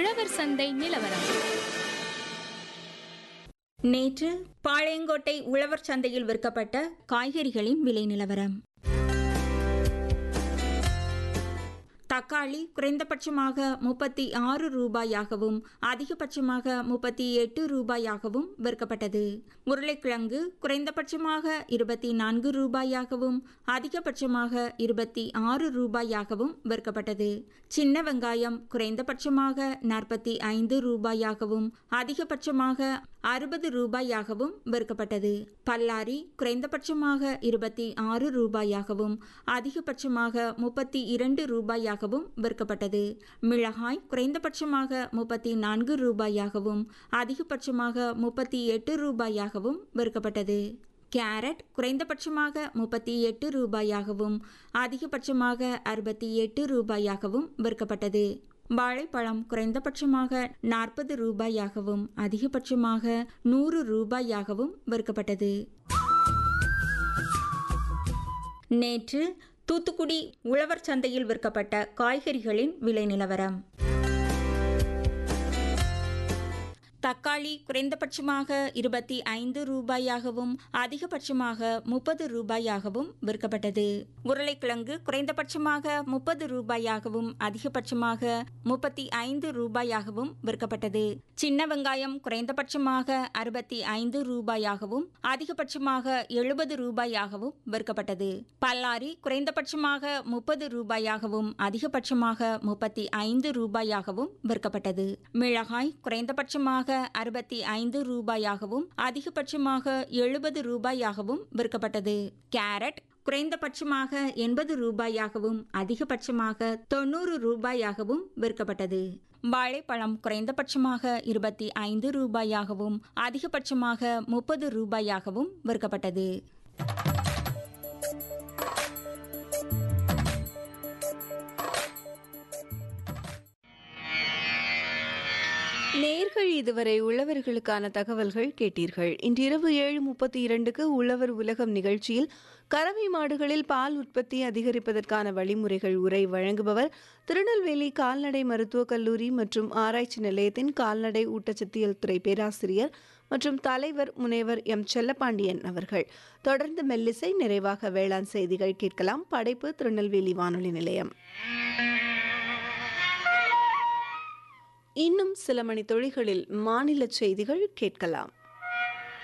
உழவர் சந்தை நிலவரம் நேற்று பாளையங்கோட்டை உழவர் சந்தையில் விற்கப்பட்ட காய்கறிகளின் விலை நிலவரம் தக்காளி குறைந்தபட்சமாக முப்பத்தி ஆறு ரூபாயாகவும் அதிகபட்சமாக முப்பத்தி எட்டு ரூபாயாகவும் விற்கப்பட்டது உருளைக்கிழங்கு குறைந்தபட்சமாக இருபத்தி நான்கு ரூபாயாகவும் அதிகபட்சமாக இருபத்தி ஆறு ரூபாயாகவும் விற்கப்பட்டது சின்ன வெங்காயம் குறைந்தபட்சமாக நாற்பத்தி ஐந்து ரூபாயாகவும் அதிகபட்சமாக அறுபது ரூபாயாகவும் விற்கப்பட்டது பல்லாரி குறைந்தபட்சமாக இருபத்தி ஆறு ரூபாயாகவும் அதிகபட்சமாக முப்பத்தி இரண்டு ரூபாயாகவும் விற்கப்பட்டது மிளகாய் குறைந்தபட்சமாக முப்பத்தி நான்கு ரூபாயாகவும் அதிகபட்சமாக முப்பத்தி எட்டு ரூபாயாகவும் விற்கப்பட்டது கேரட் குறைந்தபட்சமாக முப்பத்தி எட்டு ரூபாயாகவும் அதிகபட்சமாக அறுபத்தி எட்டு ரூபாயாகவும் விற்கப்பட்டது வாழைப்பழம் குறைந்தபட்சமாக நாற்பது ரூபாயாகவும் அதிகபட்சமாக நூறு ரூபாயாகவும் விற்கப்பட்டது நேற்று தூத்துக்குடி உழவர் சந்தையில் விற்கப்பட்ட காய்கறிகளின் விலை நிலவரம் தக்காளி குறைந்தபட்சமாக இருபத்தி ஐந்து ரூபாயாகவும் அதிகபட்சமாக முப்பது ரூபாயாகவும் விற்கப்பட்டது உருளைக்கிழங்கு குறைந்தபட்சமாக முப்பது ரூபாயாகவும் அதிகபட்சமாக முப்பத்தி ஐந்து ரூபாயாகவும் விற்கப்பட்டது சின்ன வெங்காயம் குறைந்தபட்சமாக அறுபத்தி ஐந்து ரூபாயாகவும் அதிகபட்சமாக எழுபது ரூபாயாகவும் விற்கப்பட்டது பல்லாரி குறைந்தபட்சமாக முப்பது ரூபாயாகவும் அதிகபட்சமாக முப்பத்தி ஐந்து ரூபாயாகவும் விற்கப்பட்டது மிளகாய் குறைந்தபட்சமாக அறுபத்தி ஐந்து ரூபாயாகவும் அதிகபட்சமாக எழுபது ரூபாயாகவும் விற்கப்பட்டது கேரட் குறைந்தபட்சமாக எண்பது ரூபாயாகவும் அதிகபட்சமாக தொண்ணூறு ரூபாயாகவும் விற்கப்பட்டது வாழைப்பழம் குறைந்தபட்சமாக இருபத்தி ஐந்து ரூபாயாகவும் அதிகபட்சமாக முப்பது ரூபாயாகவும் விற்கப்பட்டது நேர்கள் இதுவரை உழவர்களுக்கான தகவல்கள் கேட்டீர்கள் இன்றிரவு ஏழு முப்பத்தி இரண்டுக்கு உழவர் உலகம் நிகழ்ச்சியில் கறவை மாடுகளில் பால் உற்பத்தி அதிகரிப்பதற்கான வழிமுறைகள் உரை வழங்குபவர் திருநெல்வேலி கால்நடை மருத்துவக் கல்லூரி மற்றும் ஆராய்ச்சி நிலையத்தின் கால்நடை ஊட்டச்சத்தியல் துறை பேராசிரியர் மற்றும் தலைவர் முனைவர் எம் செல்லப்பாண்டியன் அவர்கள் தொடர்ந்து மெல்லிசை நிறைவாக வேளாண் செய்திகள் கேட்கலாம் படைப்பு திருநெல்வேலி வானொலி நிலையம் இன்னும் சில மணி தொழில்களில் மாநில செய்திகள் கேட்கலாம்